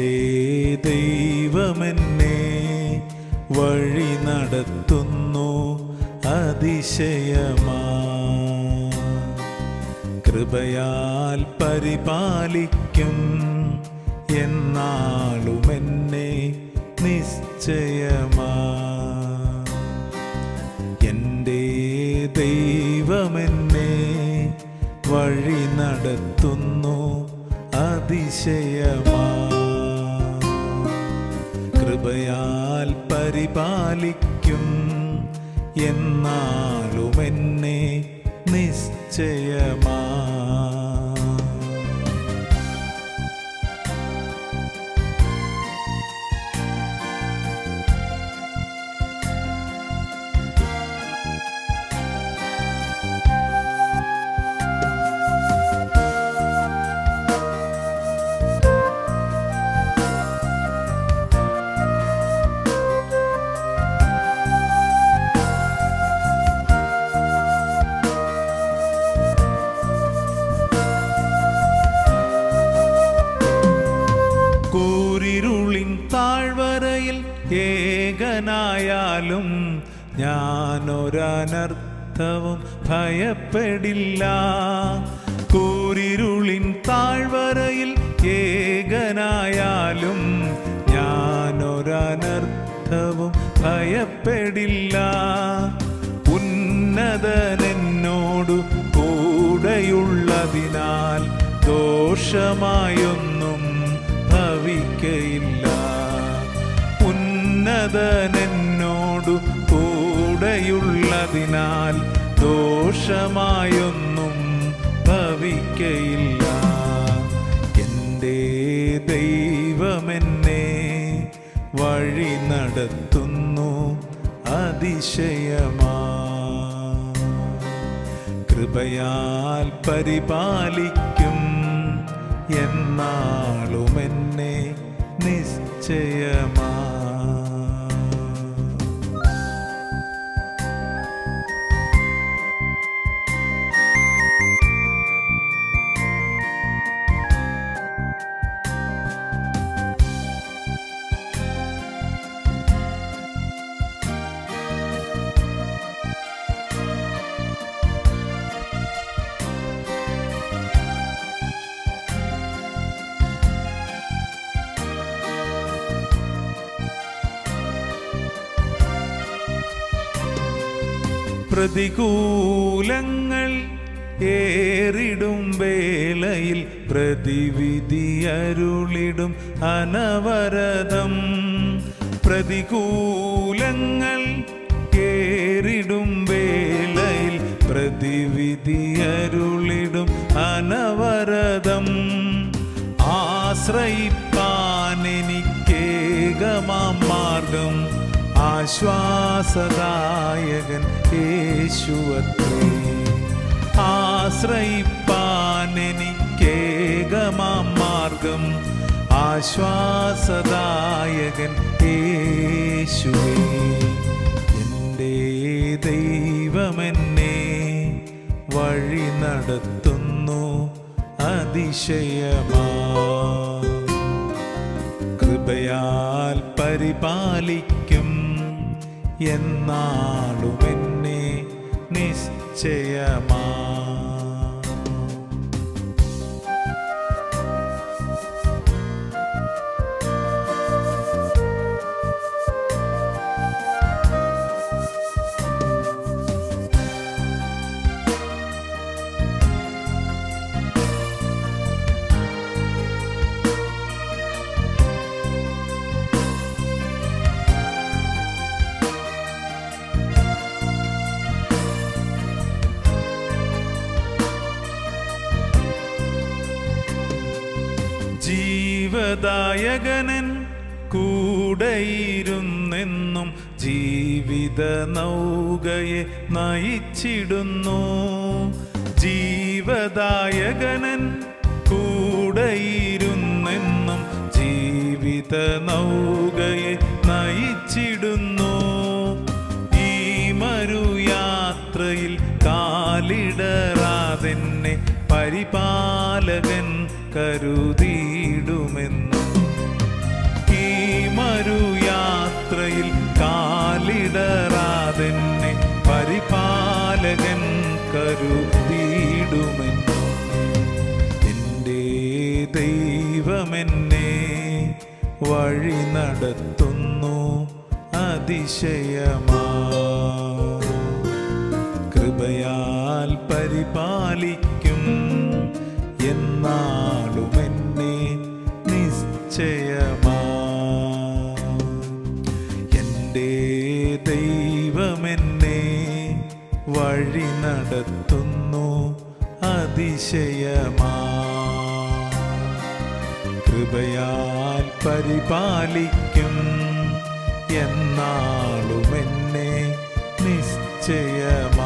എൻ്റെ ദൈവമെന്നെ വഴി നടത്തുന്നു അതിശയമാ കൃപയാൽ പരിപാലിക്കും എന്നാളും എന്നെ നിശ്ചയമാ എൻ്റെ ദൈവമെന്നെ വഴി നടത്തുന്നു അതിശയമാ കൃപയാൽ പരിപാലിക്കും എന്നാലും എന്നെ നിശ്ചയമാ കൂരിരുളിൻ താഴ്വരയിൽ ഏകനായാലും ഞാനൊരനർത്ഥവും ഭയപ്പെടില്ല കൂരിരുളിൻ താഴ്വരയിൽ ഏകനായാലും ഞാനൊരനർത്ഥവും ഭയപ്പെടില്ല ഉന്നതനെന്നോടു കൂടെയുള്ളതിനാൽ ദോഷമായൊന്നും ഭവിക്കയില്ല ഉന്നതനെന്നോടു കൂടെയുള്ളതിനാൽ ദോഷമായൊന്നും ഭവിക്കയില്ല എൻ്റെ ദൈവമെന്നെ വഴി നടത്തുന്നു അതിശയമാ കൃപയാൽ പരിപാലിക്കും എന്നാളും എന്നെ നിശ്ചയമാ പ്രതികൂലങ്ങൾ ഏറിടും വേളയിൽ പ്രതിവിധി അരുളിടും അനവരതം പ്രതികൂലങ്ങൾ ഏറിടും വേളയിൽ പ്രതിവിധി അരുളിടും അനവരതം ആശ്രയിപ്പാൻ എനിക്കേകമാം മാർഗം ആശ്വാസദായകൻ യേശുവത്രേ ആശ്രയിപ്പാൻ എനിക്കേകമാം മാർഗം ആശ്വാസദായകൻ യേശുവേ എൻ്റെ ദൈവമെന്നെ വഴി നടത്തുന്നു അതിശയമാ കൃപയാൽ പരിപാലിക്കും എന്നാളും എന്നെ നിശ്ചയമാ ജീവദായകനൻ കൂടെയിരുന്നെന്നും ജീവിത നൗകയെ നയിച്ചിടുന്നു ജീവദായകനൻ കൂടെയിരുന്നെന്നും ജീവിത നൗകയെ നയിച്ചിടുന്നു ഈ മരുയാത്രയിൽ കാലിടറാതെന്നെ പരിപാലകൻ കരുതിയിടുമെന്നും കാലിടറാതെന്നെ പരിപാലകൻ കരുതിയിടുമെന്നു എൻ്റെ ദൈവമെന്നെ വഴി നടത്തുന്നു അതിശയമാ കൃപയാൽ പരിപാലിക്കും എന്നാളും എന്നെ നിശ്ചയമാ എൻ്റെ ദൈവമെന്നെ വഴി നടത്തുന്നു അതിശയമാ കൃപയാൽ പരിപാലിക്കും എന്നാളും എന്നെ നിശ്ചയമാ